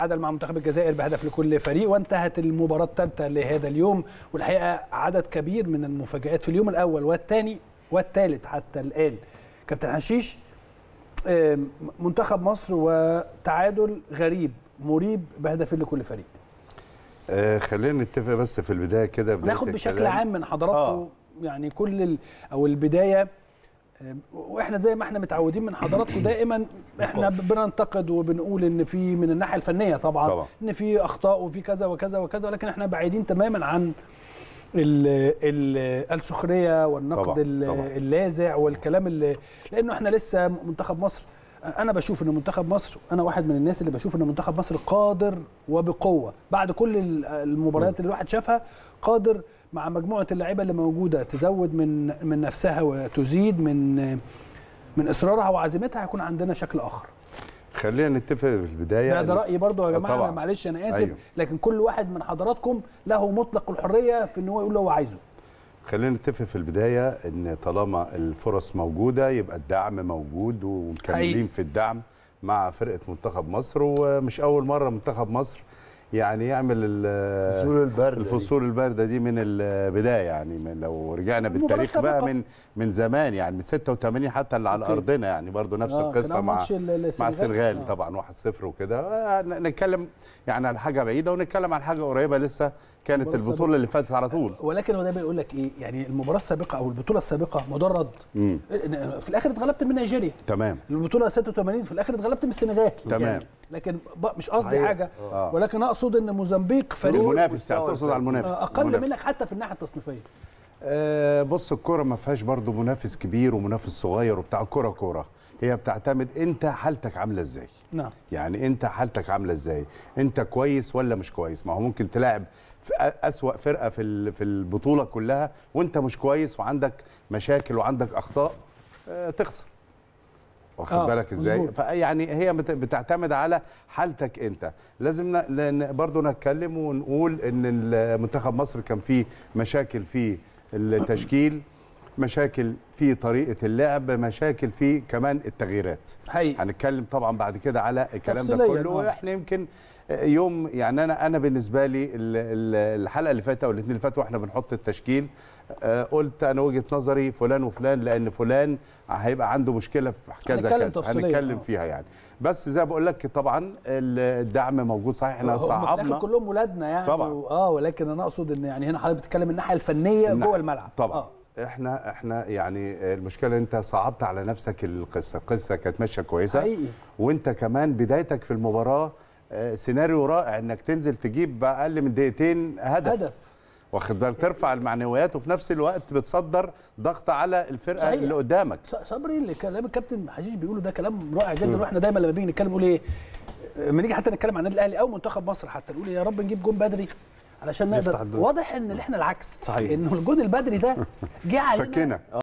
تعادل مع منتخب الجزائر بهدف لكل فريق وانتهت المباراه الثالثه لهذا اليوم والحقيقه عدد كبير من المفاجات في اليوم الاول والثاني والثالث حتى الان كابتن حشيش آم، منتخب مصر وتعادل غريب مريب بهدف لكل فريق آه خلينا نتفق بس في البدايه كده بداية ناخد بشكل الكلام. عام من حضراتكم آه. يعني كل ال او البدايه آم، واحنا زي ما احنا متعودين من حضراتكم دائما احنا بننتقد وبنقول ان في من الناحيه الفنيه طبعا, طبعا. ان في اخطاء وفي كذا وكذا وكذا ولكن احنا بعيدين تماما عن ال ال السخريه والنقد طبعا، ال- طبعا. اللاذع والكلام اللي لانه احنا لسه منتخب مصر انا بشوف ان منتخب مصر انا واحد من الناس اللي بشوف ان منتخب مصر قادر وبقوه بعد كل ال- المباريات اللي الواحد شافها قادر مع مجموعه اللعيبه اللي موجوده تزود من من نفسها وتزيد من من اصرارها وعزيمتها هيكون عندنا شكل اخر خلينا نتفق في البدايه ده, ده رايي برضو يا آه، جماعه طبعاً. أنا معلش انا اسف أيوه. لكن كل واحد من حضراتكم له مطلق الحريه في ان هو يقول اللي هو عايزه خلينا نتفق في البدايه ان طالما الفرص موجوده يبقى الدعم موجود حقيقي. ومكملين في الدعم مع فرقه منتخب مصر ومش اول مره منتخب مصر يعني يعمل ال- فصول البرد الفصول البارده دي من البدايه يعني من لو رجعنا المباراة بالتاريخ بقى السابقة. من من زمان يعني من 86 حتى اللي على أوكي. ارضنا يعني برضو نفس آه، كان القصه أول مع ماتش ال- مع السنغال. السنغال آه. طبعا 1-0 وكده آه، نتكلم يعني على حاجه بعيده ونتكلم على حاجه قريبه لسه كانت المباراة البطوله اللي فاتت على طول ولكن هو ده بيقول لك ايه يعني المباراه السابقه او البطوله السابقه مدرج مم. في الاخر اتغلبت من نيجيريا تمام البطوله 86 في الاخر اتغلبت من السنغال تمام. يعني لكن ب- مش قصدي صحيح. حاجه آه. ولكن اقصد ان موزمبيق فريق المنافس يعني مستوى تقصد على المنافس آه، اقل المنافس. منك حتى في الناحيه التصنيفيه آه بص الكوره ما فيهاش برضو منافس كبير ومنافس صغير وبتاع الكوره كوره هي بتعتمد انت حالتك عامله ازاي نعم يعني انت حالتك عامله ازاي انت كويس ولا مش كويس ما هو ممكن تلاعب في أ- اسوا فرقه في ال- في البطوله كلها وانت مش كويس وعندك مشاكل وعندك اخطاء آه تخسر واخد آه، بالك ازاي مظبوط. فيعني هي بت- بتعتمد على حالتك انت لازم ن- لان برضو نتكلم ونقول ان ال- منتخب مصر كان فيه مشاكل في التشكيل مشاكل في طريقه اللعب مشاكل في كمان التغييرات حقيقي هنتكلم طبعا بعد كده على الكلام ده تفصيلياً، كله آه. واحنا يمكن يوم يعني انا انا بالنسبه لي ال- ال- الحلقه اللي فاتت او الاثنين اللي فاتوا واحنا بنحط التشكيل آه، قلت انا وجهه نظري فلان وفلان لان فلان هيبقى عنده مشكله في كذا هنتكلم كذا تفصيلياً، هنتكلم آه. فيها يعني بس زي ما بقول لك طبعا ال- الدعم موجود صحيح احنا هم في الآخر صعبنا كلهم ولادنا يعني طبعا. و- اه ولكن انا اقصد ان يعني هنا حضرتك بتتكلم الناحيه الفنيه الناحية- جوه الملعب طبعا آه. احنا احنا يعني المشكله انت صعبت على نفسك القصه القصه كانت ماشيه كويسه حقيقي. وانت كمان بدايتك في المباراه آه، سيناريو رائع انك تنزل تجيب باقل من دقيقتين هدف, هدف واخد بالك ترفع المعنويات وفي نفس الوقت بتصدر ضغط على الفرقه صحيح. اللي قدامك ص- صبري اللي كلام الكابتن حشيش بيقوله ده كلام رائع جدا واحنا دايما لما بنيجي نتكلم نقول ايه لما نيجي حتى نتكلم عن النادي الاهلي او منتخب مصر حتى نقول يا رب نجيب جون بدري علشان نفتح نقدر الدنيا. واضح ان احنا العكس صحيح. انه الجون البدري ده جه علينا فكنا